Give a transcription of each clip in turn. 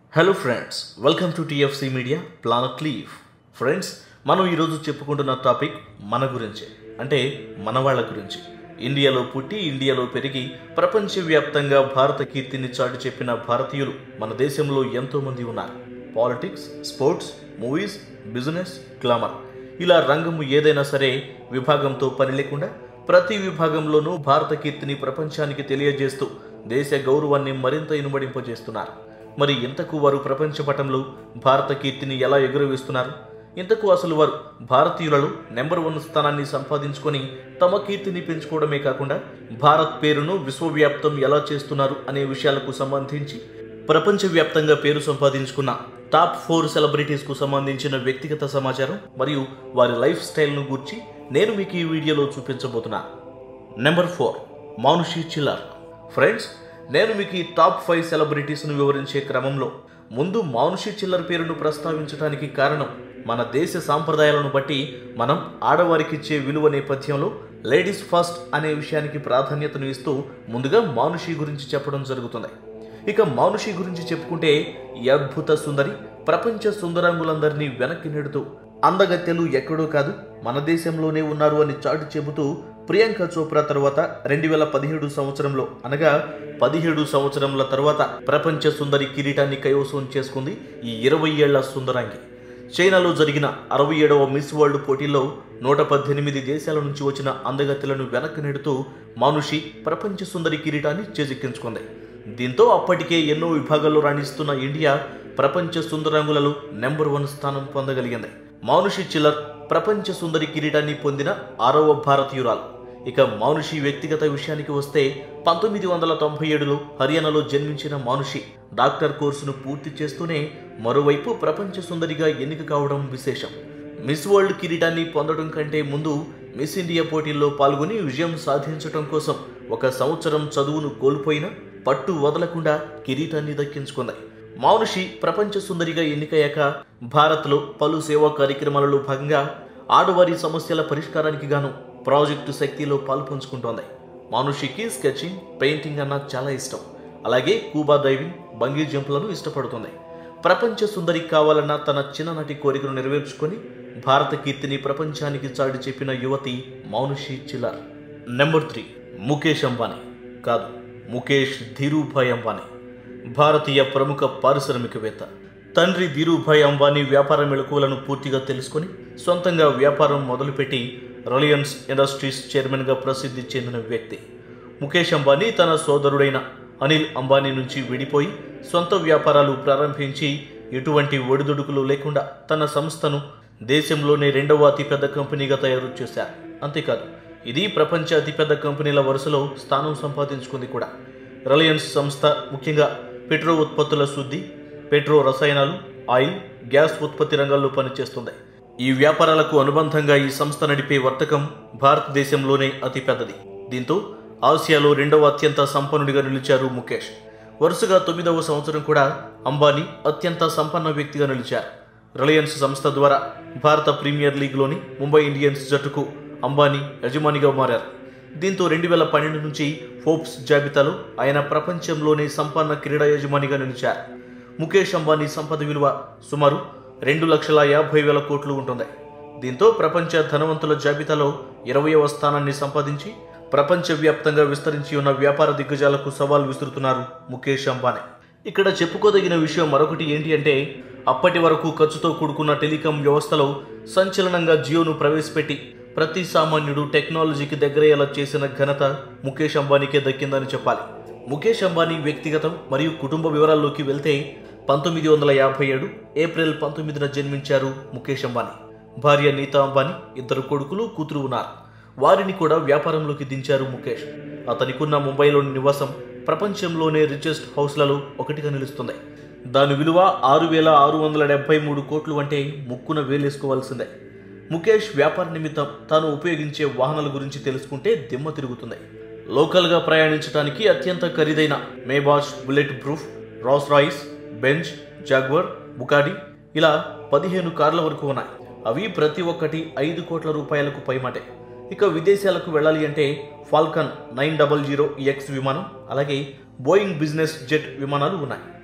Hello friends welcome to TFC media planet లీవ్ friends మనం ఈరోజు చెప్పుకుంటున్న టాపిక్ మన గురించి అంటే మన వాళ్ళ గురించి ఇండియాలో పుట్టి ఇండియాలో పెరిగి ప్రపంచవ్యాప్తంగా భారత కీర్తిని చాటి చెప్పిన భారతీయులు మన దేశంలో ఎంతో మంది ఉన్నారు politics sports movies business glamour ఇలా రంగము ఏదైనా సరే విభాగంతో పని లేకుండా ప్రతి విభాగంలోనూ భారత కీర్తిని ప్రపంచానికి తెలియజేస్తూ దేశ గౌరవాన్ని మరింత ఇనుమడింపజేస్తున్నారు మరి ఇంతకు వారు ప్రపంచ పటంలో భారత కీర్తిని ఎలా ఎగురవేస్తున్నారు ఇంతకు అసలు వారు భారతీయులలో నెంబర్ వన్ స్థానాన్ని సంపాదించుకొని తమ కీర్తిని పెంచుకోవడమే కాకుండా భారత్ పేరును విశ్వవ్యాప్తం ఎలా చేస్తున్నారు అనే విషయాలకు సంబంధించి ప్రపంచవ్యాప్తంగా పేరు సంపాదించుకున్న టాప్ ఫోర్ సెలబ్రిటీస్కు సంబంధించిన వ్యక్తిగత సమాచారం మరియు వారి లైఫ్ స్టైల్ను గూర్చి నేను మీకు ఈ వీడియోలో చూపించబోతున్నా number four Manushi Chhillar friends నేను మీకు ఈ టాప్ ఫైవ్ సెలబ్రిటీస్ను వివరించే క్రమంలో ముందు మానుషి చిల్లర్ పేరును ప్రస్తావించడానికి కారణం మన దేశ సాంప్రదాయాలను బట్టి మనం ఆడవారికి ఇచ్చే విలువ నేపథ్యంలో లేడీస్ ఫస్ట్ అనే విషయానికి ప్రాధాన్యతను ఇస్తూ ముందుగా మానుషి గురించి చెప్పడం జరుగుతుంది ఇక మానుషి గురించి చెప్పుకుంటే ఈ అద్భుత సుందరి ప్రపంచ సుందరాంగులందరినీ వెనక్కి నెడుతూ అందగత్తెలు ఎక్కడో కాదు మన దేశంలోనే ఉన్నారు అని చాటు చెబుతూ ప్రియాంక చోప్రా తర్వాత రెండు వేల పదిహేడు సంవత్సరంలో అనగా పదిహేడు సంవత్సరముల తర్వాత ప్రపంచ సుందరి కిరీటాన్ని కైవసం చేసుకుంది ఈ ఇరవై ఏళ్ల సుందరాంగి చైనాలో జరిగిన అరవై ఏడవ మిస్ వరల్డ్ పోటీల్లో నూట పద్దెనిమిది దేశాల నుంచి వచ్చిన అందగత్తెలను వెనక్కి నెడుతూ మానుషి ప్రపంచ సుందరి కిరీటాన్ని చేజిక్కించుకుంది దీంతో అప్పటికే ఎన్నో విభాగాల్లో రాణిస్తున్న ఇండియా ప్రపంచ సుందరాంగులలో నెంబర్ వన్ స్థానం పొందగలిగింది మానుషి చిల్లర్ ప్రపంచ సుందరి కిరీటాన్ని పొందిన ఆరవ భారతీయురాలు ఇక మానుషి వ్యక్తిగత విషయానికి వస్తే పంతొమ్మిది వందల తొంభై ఏడులో హర్యానాలో జన్మించిన మానుషి డాక్టర్ కోర్సును పూర్తి చేస్తూనే మరోవైపు ప్రపంచ సుందరిగా ఎన్నిక కావడం విశేషం మిస్ వరల్డ్ కిరీటాన్ని పొందడం కంటే ముందు మిస్ ఇండియా పోటీల్లో పాల్గొని విజయం సాధించడం కోసం ఒక సంవత్సరం చదువును కోల్పోయిన పట్టు వదలకుండా కిరీటాన్ని దక్కించుకుంది మానుషి ప్రపంచ సుందరిగా ఎన్నికయ్యాక భారత్లో పలు సేవా కార్యక్రమాలలో భాగంగా ఆడవారి సమస్యల పరిష్కారానికి గాను ప్రాజెక్టు శక్తిలో పాల్పంచుకుంటోంది మానుషికి స్కెచింగ్ పెయింటింగ్ అన్న చాలా ఇష్టం అలాగే కూబా డైవింగ్ బంగీ జంప్లను ఇష్టపడుతుంది ప్రపంచ సుందరి కావాలన్న తన చిన్ననాటి కోరికను నెరవేర్చుకొని భారత కీర్తిని ప్రపంచానికి చాటి చెప్పిన యువతి మౌనుషి చిల్లర్ నెంబర్ త్రీ ముఖేష్ అంబానీ కాదు ముఖేష్ ధీరూభాయ్ అంబానీ భారతీయ ప్రముఖ పారిశ్రామికవేత్త తండ్రి ధీరూభాయ్ అంబానీ వ్యాపార మెళకువలను పూర్తిగా తెలుసుకొని సొంతంగా వ్యాపారం మొదలుపెట్టి రిలయన్స్ ఇండస్ట్రీస్ చైర్మన్గా ప్రసిద్ధి చెందిన వ్యక్తి ముఖేష్ అంబానీ తన సోదరుడైన అనిల్ అంబానీ నుంచి విడిపోయి సొంత వ్యాపారాలు ప్రారంభించి ఎటువంటి ఒడిదుడుకులు లేకుండా తన సంస్థను దేశంలోనే రెండవ అతిపెద్ద కంపెనీగా తయారు చేశారు అంతేకాదు ఇది ప్రపంచ అతిపెద్ద కంపెనీల వరుసలో స్థానం సంపాదించుకుంది కూడా రిలయన్స్ సంస్థ ముఖ్యంగా పెట్రో ఉత్పత్తుల శుద్ధి పెట్రో రసాయనాలు ఆయిల్ గ్యాస్ ఉత్పత్తి రంగాల్లో పనిచేస్తుంది ఈ వ్యాపారాలకు అనుబంధంగా ఈ సంస్థ నడిపే వర్తకం భారతదేశంలోనే అతిపెద్దది దీంతో ఆసియాలో రెండవ అత్యంత సంపన్నుడిగా నిలిచారు ముఖేష్ వరుసగా తొమ్మిదవ సంవత్సరం కూడా అంబానీ అత్యంత సంపన్న వ్యక్తిగా నిలిచారు రిలయన్స్ సంస్థ ద్వారా భారత ప్రీమియర్ లీగ్లోని ముంబై ఇండియన్స్ జట్టుకు అంబానీ యజమానిగా మారారు దీంతో రెండు వేల పన్నెండు నుంచి ఫోర్బ్స్ జాబితాలో ఆయన ప్రపంచంలోనే సంపన్న క్రీడా యజమానిగా నిలిచారు ముఖేష్ అంబానీ సంపద విలువ సుమారు రెండు లక్షల యాభై వేల కోట్లు ఉంటుంది దీంతో ప్రపంచ ధనవంతుల జాబితాలో ఇరవయవ స్థానాన్ని సంపాదించి ప్రపంచవ్యాప్తంగా విస్తరించి ఉన్న వ్యాపార దిగ్గజాలకు సవాల్ విసురుతున్నారు ముఖేష్ అంబానీ ఇక్కడ చెప్పుకోదగిన విషయం మరొకటి ఏంటి అంటే అప్పటి వరకు ఖర్చుతో కూడుకున్న టెలికాం వ్యవస్థలో సంచలనంగా జియోను ప్రవేశపెట్టి ప్రతి సామాన్యుడు టెక్నాలజీకి దగ్గరయ్యేలా చేసిన ఘనత ముఖేష్ అంబానీకే దక్కిందని చెప్పాలి ముఖేష్ అంబానీ వ్యక్తిగతం మరియు కుటుంబ వివరాల్లోకి వెళ్తే పంతొమ్మిది వందల యాభై ఏడు ఏప్రిల్ పంతొమ్మిదిన జన్మించారు ముఖేష్ అంబానీ భార్య నీతా అంబానీ ఇద్దరు కొడుకులు కూతురు ఉన్నారు వారిని కూడా వ్యాపారంలోకి దించారు ముఖేష్ అతనికున్న ముంబైలోని నివాసం ప్రపంచంలోనే రిచెస్ట్ హౌస్లలో ఒకటిగా నిలుస్తుంది దాని విలువ ఆరు వేల ఆరు వందల డెబ్బై మూడు కోట్లు అంటే ముక్కున వేలేసుకోవాల్సిందే ముఖేష్ వ్యాపార నిమిత్తం తాను ఉపయోగించే వాహనాల గురించి తెలుసుకుంటే దిమ్మ తిరుగుతుంది లోకల్గా ప్రయాణించడానికి అత్యంత ఖరీదైన Maybach bullet proof Rolls Royce Benz Jaguar Bugatti ఇలా పదిహేను కార్ల వరకు ఉన్నాయి అవి ప్రతి ఒక్కటి ఐదు కోట్ల రూపాయలకు పైమాటే ఇక విదేశాలకు వెళ్ళాలి అంటే Falcon nine double zero X విమానం అలాగే బోయింగ్ బిజినెస్ జెట్ విమానాలు ఉన్నాయి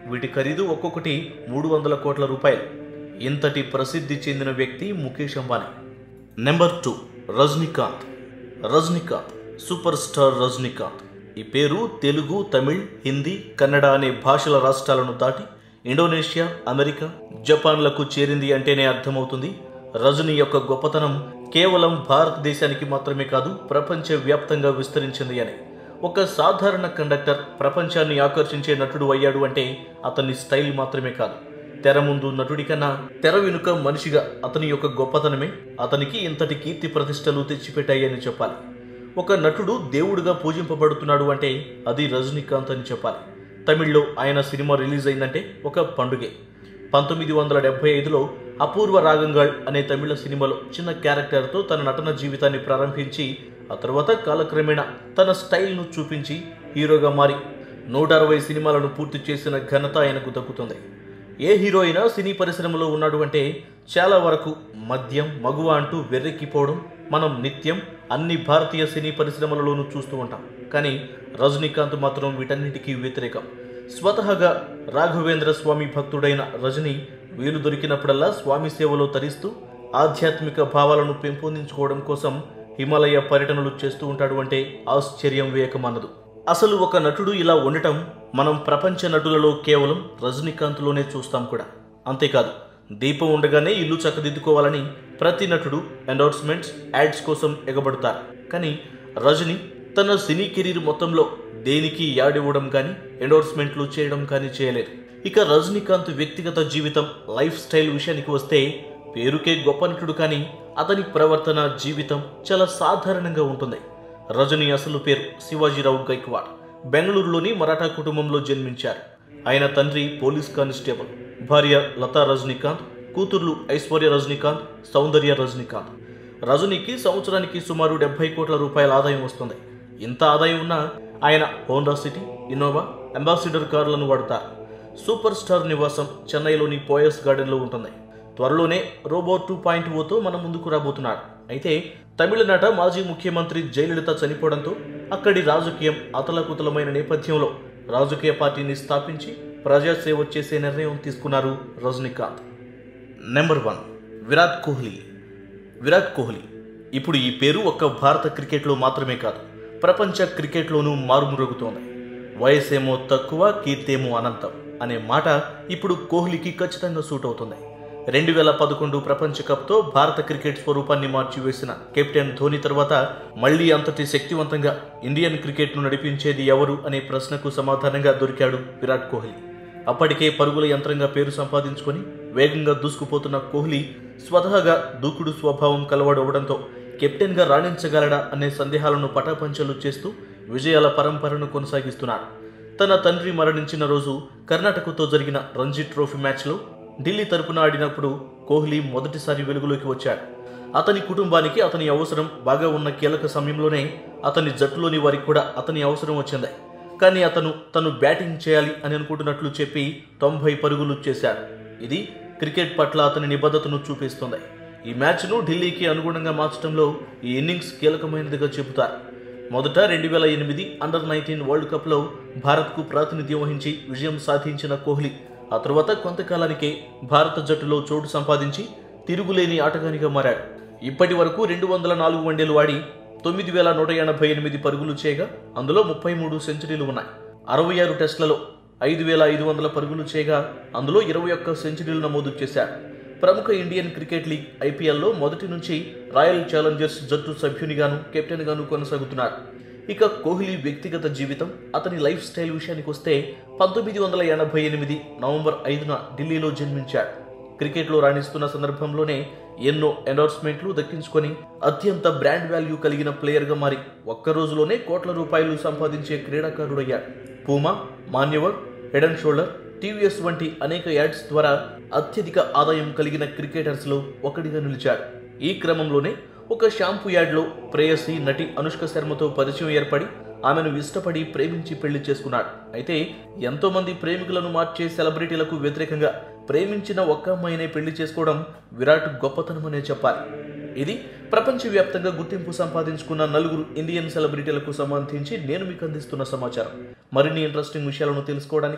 వీటి ఖరీదు ఒక్కొక్కటి మూడు వందల కోట్ల రూపాయలు ఇంతటి ప్రసిద్ధి చెందిన వ్యక్తి Mukesh Ambani number two Rajinikanth Rajinikanth super star Rajinikanth ఈ పేరు తెలుగు తమిళ్ హిందీ కన్నడ అనే భాషల రాష్ట్రాలను దాటి ఇండోనేషియా అమెరికా జపాన్లకు చేరింది అంటేనే అర్థమవుతుంది రజనీ యొక్క గొప్పతనం కేవలం భారతదేశానికి మాత్రమే కాదు ప్రపంచ వ్యాప్తంగా విస్తరించింది అని ఒక సాధారణ కండక్టర్ ప్రపంచాన్ని ఆకర్షించే నటుడు అయ్యాడు అంటే అతని స్టైల్ మాత్రమే కాదు తెర ముందు నటుడి కన్నా తెర వెనుక మనిషిగా అతని యొక్క గొప్పతనమే అతనికి ఇంతటి కీర్తి ప్రతిష్టలు తెచ్చిపెట్టాయని చెప్పాలి ఒక నటుడు దేవుడిగా పూజింపబడుతున్నాడు అంటే అది రజనీకాంత్ అని చెప్పాలి తమిళ్లో ఆయన సినిమా రిలీజ్ అయిందంటే ఒక పండుగే పంతొమ్మిది వందల డెబ్బై ఐదులో అపూర్వ రాగంగాళ్ అనే తమిళ సినిమాలో చిన్న క్యారెక్టర్తో తన నటన జీవితాన్ని ప్రారంభించి ఆ తర్వాత కాలక్రమేణా తన స్టైల్ను చూపించి హీరోగా మారి నూట అరవై సినిమాలను పూర్తి చేసిన ఘనత ఆయనకు దక్కుతుంది ఏ హీరో అయినా సినీ పరిశ్రమలో ఉన్నాడు అంటే చాలా వరకు మద్యం మగువ అంటూ వెర్రెక్కిపోవడం మనం నిత్యం అన్ని భారతీయ సినీ పరిశ్రమలలోనూ చూస్తూ ఉంటాం కానీ రజనీకాంత్ మాత్రం వీటన్నిటికీ వ్యతిరేకం స్వతహాగా రాఘవేంద్ర స్వామి భక్తుడైన రజనీ వీలు దొరికినప్పుడల్లా స్వామి సేవలో తరిస్తూ ఆధ్యాత్మిక భావాలను పెంపొందించుకోవడం కోసం హిమాలయ పర్యటనలు చేస్తూ ఉంటాడు అంటే ఆశ్చర్యం వేయకమన్నదు అసలు ఒక నటుడు ఇలా ఉండటం మనం ప్రపంచ నటులలో కేవలం రజనీకాంత్లోనే చూస్తాం కూడా అంతేకాదు దీపం ఉండగానే ఇల్లు చక్కదిద్దుకోవాలని ప్రతి నటుడు ఎండోర్స్మెంట్స్ యాడ్స్ కోసం ఎగబడతారు కానీ రజని తన సినీ కెరీర్ మొత్తంలో దేనికి యాడివ్వడం కానీ ఎండోర్స్మెంట్లు చేయడం కానీ చేయలేదు ఇక రజనీకాంత్ వ్యక్తిగత జీవితం లైఫ్ స్టైల్ విషయానికి వస్తే పేరుకే గొప్ప నటుడు కానీ అతని ప్రవర్తన జీవితం చాలా సాధారణంగా ఉంటుంది రజనీ అసలు పేరు శివాజీరావు గైక్వాడ్ బెంగళూరులోని మరాఠా కుటుంబంలో జన్మించారు ఆయన తండ్రి పోలీస్ కానిస్టేబుల్ భార్య లతా రజనీకాంత్ కూతుర్లు ఐశ్వర్య రజనీకాంత్ సౌందర్య రజనీకాంత్ రజనీకి సంవత్సరానికి సుమారు డెబ్బై కోట్ల రూపాయల ఆదాయం వస్తుంది ఇంత ఆదాయం ఉన్నా ఆయన హోండా సిటీ ఇన్నోవా అంబాసిడర్ కార్లను వాడతారు సూపర్ స్టార్ నివాసం చెన్నైలోని పోయస్ గార్డెన్లో ఉంటుంది త్వరలోనే రోబో టూ పాయింట్ ఓతో మన ముందుకు రాబోతున్నాడు అయితే తమిళనాట మాజీ ముఖ్యమంత్రి జయలలిత చనిపోవడంతో అక్కడి రాజకీయం అతలకుతలమైన నేపథ్యంలో రాజకీయ పార్టీని స్థాపించి ప్రజాసేవ చేసే నిర్ణయం తీసుకున్నారు రజనీకాంత్ నెంబర్ వన్ విరాట్ కోహ్లీ విరాట్ కోహ్లీ ఇప్పుడు ఈ పేరు ఒక్క భారత క్రికెట్లో మాత్రమే కాదు ప్రపంచ క్రికెట్లోనూ మారుమురుగుతోంది వయసేమో తక్కువ కీర్తేమో అనంతం అనే మాట ఇప్పుడు కోహ్లీకి ఖచ్చితంగా సూట్ అవుతుంది రెండు వేల పదకొండు ప్రపంచ కప్తో భారత క్రికెట్ స్వరూపాన్ని మార్చివేసిన కెప్టెన్ ధోని తర్వాత మళ్లీ అంతటి శక్తివంతంగా ఇండియన్ క్రికెట్ను నడిపించేది ఎవరు అనే ప్రశ్నకు సమాధానంగా దొరికాడు విరాట్ కోహ్లీ అప్పటికే పరుగుల యంత్రంగా పేరు సంపాదించుకొని వేగంగా దూసుకుపోతున్న కోహ్లీ స్వతహాగా దూకుడు స్వభావం కలవాడు అవడంతో కెప్టెన్గా రాణించగలడా అనే సందేహాలను పటాపంచలు చేస్తూ విజయాల పరంపరను కొనసాగిస్తున్నాడు తన తండ్రి మరణించిన రోజు కర్ణాటకతో జరిగిన రంజీ ట్రోఫీ మ్యాచ్లో ఢిల్లీ తరపున ఆడినప్పుడు కోహ్లీ మొదటిసారి వెలుగులోకి వచ్చాడు అతని కుటుంబానికి అతని అవసరం బాగా ఉన్న కీలక సమయంలోనే అతని జట్టులోని వారికి కూడా అతని అవసరం వచ్చింది కానీ అతను తను బ్యాటింగ్ చేయాలి అని అనుకుంటున్నట్లు చెప్పి తొంభై పరుగులు చేశాడు ఇది క్రికెట్ పట్ల అతని నిబద్ధతను చూపిస్తుంది ఈ మ్యాచ్ను ఢిల్లీకి అనుగుణంగా మార్చడంలో ఈ ఇన్నింగ్స్ కీలకమైనదిగా చెబుతారు మొదట రెండు వేల ఎనిమిది అండర్ నైన్టీన్ వరల్డ్ కప్లో భారత్కు ప్రాతినిధ్యం వహించి విజయం సాధించిన కోహ్లీ ఆ తర్వాత కొంతకాలానికే భారత జట్టులో చోటు సంపాదించి తిరుగులేని ఆటగానిగా మారాడు ఇప్పటి వరకు రెండు వందల నాలుగు వన్డేలు ఆడి తొమ్మిది వేల నూట ఎనభై ఎనిమిది పరుగులు చేయగా అందులో ముప్పై మూడు సెంచరీలు ఉన్నాయి అరవై ఆరు టెస్టులలో ఐదు వేల ఐదు వందల పరుగులు చేయగా అందులో ఇరవై ఒక్క సెంచరీలు నమోదు చేశాడు ప్రముఖ ఇండియన్ క్రికెట్ లీగ్ ఐపీఎల్లో మొదటి నుంచి రాయల్ ఛాలెంజర్స్ జట్టు సభ్యునిగాను కెప్టెన్గాను కొనసాగుతున్నాడు ఇక కోహ్లీ వ్యక్తిగత జీవితం అతని లైఫ్ స్టైల్ విషయానికి వస్తే పంతొమ్మిది వందల ఎనభై ఎనిమిది నవంబర్ ఐదున ఢిల్లీలో జన్మించాడు క్రికెట్లో రాణిస్తున్న సందర్భంలోనే ఎన్నో ఎండోర్స్మెంట్లు దక్కించుకొని అత్యంత బ్రాండ్ వాల్యూ కలిగిన ప్లేయర్గా మారి ఒక్క రోజులోనే కోట్ల రూపాయలు సంపాదించే క్రీడాకారుడయ్యాడు Puma Manyavar head and shoulders TVS వంటి అనేక యాడ్స్ ద్వారా అత్యధిక ఆదాయం కలిగిన క్రికెటర్స్లో ఒకటిగా నిలిచాడు ఈ క్రమంలోనే ఒక షాంపూ యాడ్లో ప్రేయసి నటి అనుష్క శర్మతో పరిచయం ఏర్పడి ఆమెను ఇష్టపడి ప్రేమించి పెళ్లి చేసుకున్నాడు అయితే ఎంతో మంది ప్రేమికులను మార్చే సెలబ్రిటీలకు వ్యతిరేకంగా ప్రేమించిన ఒక్క అమ్మాయినే పెళ్లి చేసుకోవడం విరాట్ గొప్పతనమనే చెప్పాలి ఇది ప్రపంచవ్యాప్తంగా గుర్తింపు సంపాదించుకున్న నలుగురు ఇండియన్ సెలబ్రిటీలకు సంబంధించి నేను మీకు అందిస్తున్న సమాచారం మరిన్ని ఇంట్రెస్టింగ్ విషయాలను తెలుసుకోవడానికి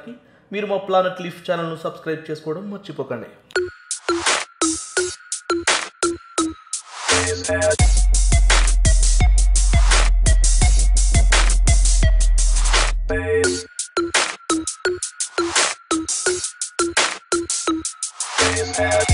మీరు మా ప్లానెట్ లీఫ్ ఛానల్ను సబ్స్క్రైబ్ చేసుకోవడం మర్చిపోకండి Space.